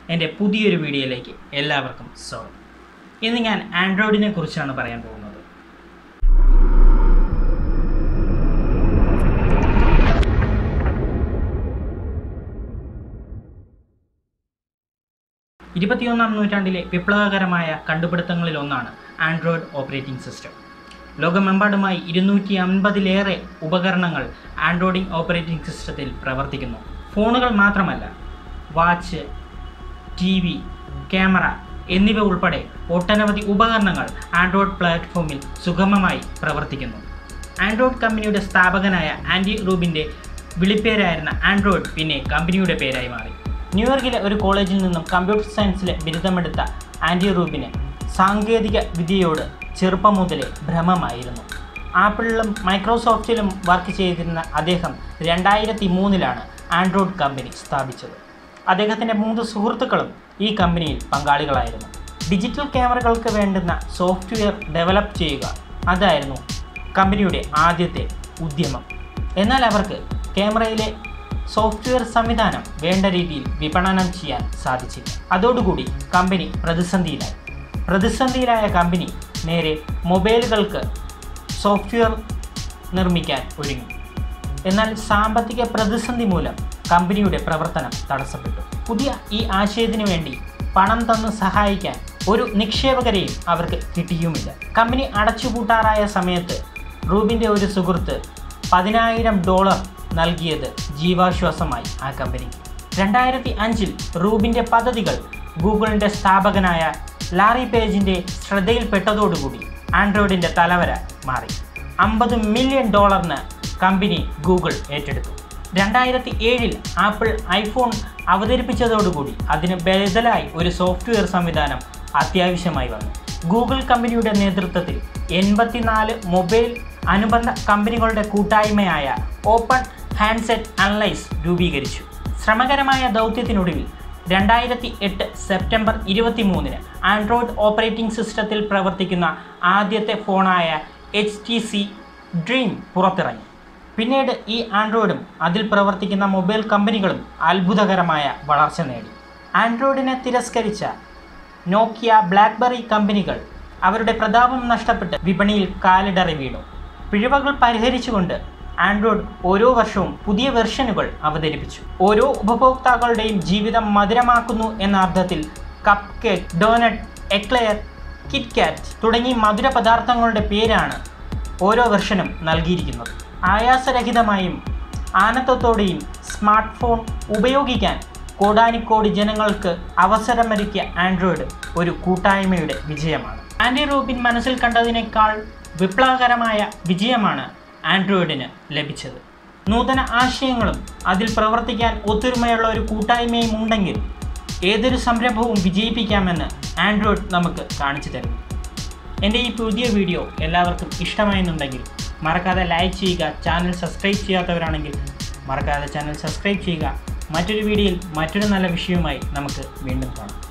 എൻ്റെ പുതിയൊരു വീഡിയോയിലേക്ക് എല്ലാവർക്കും സ്വാഗതം ഇന്ന് ഞാൻ ആൻഡ്രോയിഡിനെ കുറിച്ചാണ് പറയാൻ പോകുന്നത് ഇരുപത്തിയൊന്നാം നൂറ്റാണ്ടിലെ വിപ്ലവകരമായ കണ്ടുപിടുത്തങ്ങളിൽ ഒന്നാണ് ആൻഡ്രോയിഡ് ഓപ്പറേറ്റിംഗ് സിസ്റ്റം ലോകമെമ്പാടുമായി ഇരുന്നൂറ്റി അൻപതിലേറെ ഉപകരണങ്ങൾ ആൻഡ്രോയിഡ് ഓപ്പറേറ്റിംഗ് സിസ്റ്റത്തിൽ പ്രവർത്തിക്കുന്നു ഫോണുകൾ മാത്രമല്ല വാച്ച് ടി വി ക്യാമറ എന്നിവ ഉൾപ്പെടെ ഒട്ടനവധി ഉപകരണങ്ങൾ ആൻഡ്രോയിഡ് പ്ലാറ്റ്ഫോമിൽ സുഗമമായി പ്രവർത്തിക്കുന്നു ആൻഡ്രോയിഡ് കമ്പനിയുടെ സ്ഥാപകനായ ആൻഡി റൂബിൻ്റെ വിളിപ്പേരായിരുന്ന ആൻഡ്രോയിഡ് പിന്നെ കമ്പനിയുടെ പേരായി മാറി ന്യൂയോർക്കിലെ ഒരു കോളേജിൽ നിന്നും കമ്പ്യൂട്ടർ സയൻസിലെ ബിരുദമെടുത്ത ആൻഡി റൂബിന് സാങ്കേതിക വിദ്യയോട് ചെറുപ്പം മുതലേ ഭ്രമമായിരുന്നു ആപ്പിളിലും മൈക്രോസോഫ്റ്റിലും വർക്ക് ചെയ്തിരുന്ന അദ്ദേഹം രണ്ടായിരത്തി മൂന്നിലാണ് ആൻഡ്രോയിഡ് കമ്പനി സ്ഥാപിച്ചത് അദ്ദേഹത്തിൻ്റെ മൂന്ന് സുഹൃത്തുക്കളും ഈ കമ്പനിയിൽ പങ്കാളികളായിരുന്നു ഡിജിറ്റൽ ക്യാമറകൾക്ക് വേണ്ടുന്ന സോഫ്റ്റ്വെയർ ഡെവലപ്പ് ചെയ്യുക അതായിരുന്നു കമ്പനിയുടെ ആദ്യത്തെ ഉദ്യമം എന്നാൽ അവർക്ക് ക്യാമറയിലെ സോഫ്റ്റ്വെയർ സംവിധാനം വേണ്ട രീതിയിൽ വിപണനം ചെയ്യാൻ സാധിച്ചില്ല അതോടുകൂടി കമ്പനി പ്രതിസന്ധിയിലായി പ്രതിസന്ധിയിലായ കമ്പനി നേരെ മൊബൈലുകൾക്ക് സോഫ്റ്റ്വെയർ നിർമ്മിക്കാൻ ഒരുങ്ങി എന്നാൽ സാമ്പത്തിക പ്രതിസന്ധി മൂലം കമ്പനിയുടെ പ്രവർത്തനം തടസ്സപ്പെട്ടു പുതിയ ഈ ആശയത്തിനു വേണ്ടി പണം തന്ന് സഹായിക്കാൻ ഒരു നിക്ഷേപകരെയും അവർക്ക് കിട്ടിയുമില്ല കമ്പനി അടച്ചുപൂട്ടാറായ സമയത്ത് റൂബിൻ്റെ ഒരു സുഹൃത്ത് പതിനായിരം ഡോളർ നൽകിയത് ജീവാശ്വാസമായി ആ കമ്പനിക്ക് രണ്ടായിരത്തി അഞ്ചിൽ റൂബിൻ്റെ പദ്ധതികൾ ഗൂഗിളിൻ്റെ സ്ഥാപകനായ ലാറി പേജിൻ്റെ ശ്രദ്ധയിൽപ്പെട്ടതോടുകൂടി ആൻഡ്രോയിഡിൻ്റെ തലവര മാറി അമ്പത് മില്യൺ ഡോളറിന് കമ്പനി ഗൂഗിൾ ഏറ്റെടുത്തു രണ്ടായിരത്തി ഏഴിൽ ആപ്പിൾ ഐഫോൺ അവതരിപ്പിച്ചതോടുകൂടി അതിന് ബദലായി ഒരു സോഫ്റ്റ്വെയർ സംവിധാനം അത്യാവശ്യമായി വന്നു ഗൂഗിൾ കമ്പനിയുടെ നേതൃത്വത്തിൽ എൺപത്തിനാല് മൊബൈൽ അനുബന്ധ കമ്പനികളുടെ കൂട്ടായ്മയായ ഓപ്പൺ ഹാൻഡ്സെറ്റ് അനലൈസ് രൂപീകരിച്ചു ശ്രമകരമായ ദൗത്യത്തിനൊടുവിൽ രണ്ടായിരത്തി എട്ട് സെപ്റ്റംബർ ഇരുപത്തി മൂന്നിന് ആൻഡ്രോയിഡ് ഓപ്പറേറ്റിംഗ് സിസ്റ്റത്തിൽ പ്രവർത്തിക്കുന്ന ആദ്യത്തെ ഫോണായ എച്ച് ടി സി ഡ്രീം പുറത്തിറങ്ങി പിന്നീട് ഈ ആൻഡ്രോയിഡും അതിൽ പ്രവർത്തിക്കുന്ന മൊബൈൽ കമ്പനികളും അത്ഭുതകരമായ വളർച്ച നേടി ആൻഡ്രോയിഡിനെ തിരസ്കരിച്ച നോക്കിയ ബ്ലാക്ക്ബെറി കമ്പനികൾ അവരുടെ പ്രതാപം നഷ്ടപ്പെട്ട് വിപണിയിൽ കാലിടറി വീണു പിഴവുകൾ പരിഹരിച്ചുകൊണ്ട് ആൻഡ്രോയിഡ് ഓരോ വർഷവും പുതിയ വെർഷനുകൾ അവതരിപ്പിച്ചു ഓരോ ഉപഭോക്താക്കളുടെയും ജീവിതം മധുരമാക്കുന്നു എന്ന അർത്ഥത്തിൽ cupcake donut eclair KitKat തുടങ്ങി മധുര പദാർത്ഥങ്ങളുടെ പേരാണ് ഓരോ വെർഷനും നൽകിയിരിക്കുന്നത് ആയാസരഹിതമായും ആനന്ദത്തോടെയും സ്മാർട്ട് ഫോൺ ഉപയോഗിക്കാൻ കോടാനിക്കോടി ജനങ്ങൾക്ക് അവസരമൊരുക്കിയ ആൻഡ്രോയിഡ് ഒരു കൂട്ടായ്മയുടെ വിജയമാണ് ആൻഡി റൂബിൻ മനസ്സിൽ കണ്ടതിനേക്കാൾ വിപ്ലവകരമായ വിജയമാണ് ആൻഡ്രോയിഡിന് ലഭിച്ചത് നൂതന ആശയങ്ങളും അതിൽ പ്രവർത്തിക്കാൻ ഒത്തൊരുമയുള്ള ഒരു കൂട്ടായ്മയും ഉണ്ടെങ്കിൽ ഏതൊരു സംരംഭവും വിജയിപ്പിക്കാമെന്ന് ആൻഡ്രോയിഡ് നമുക്ക് കാണിച്ചു തരുന്നു എൻ്റെ ഈ പുതിയ വീഡിയോ എല്ലാവർക്കും ഇഷ്ടമായെന്നുണ്ടെങ്കിൽ മറക്കാതെ ലൈക്ക് ചെയ്യുക ചാനൽ സബ്സ്ക്രൈബ് ചെയ്യാത്തവരാണെങ്കിൽ മറക്കാതെ ചാനൽ സബ്സ്ക്രൈബ് ചെയ്യുക മറ്റൊരു വീഡിയോയിൽ മറ്റൊരു നല്ല വിഷയവുമായി നമുക്ക് വീണ്ടും കാണാം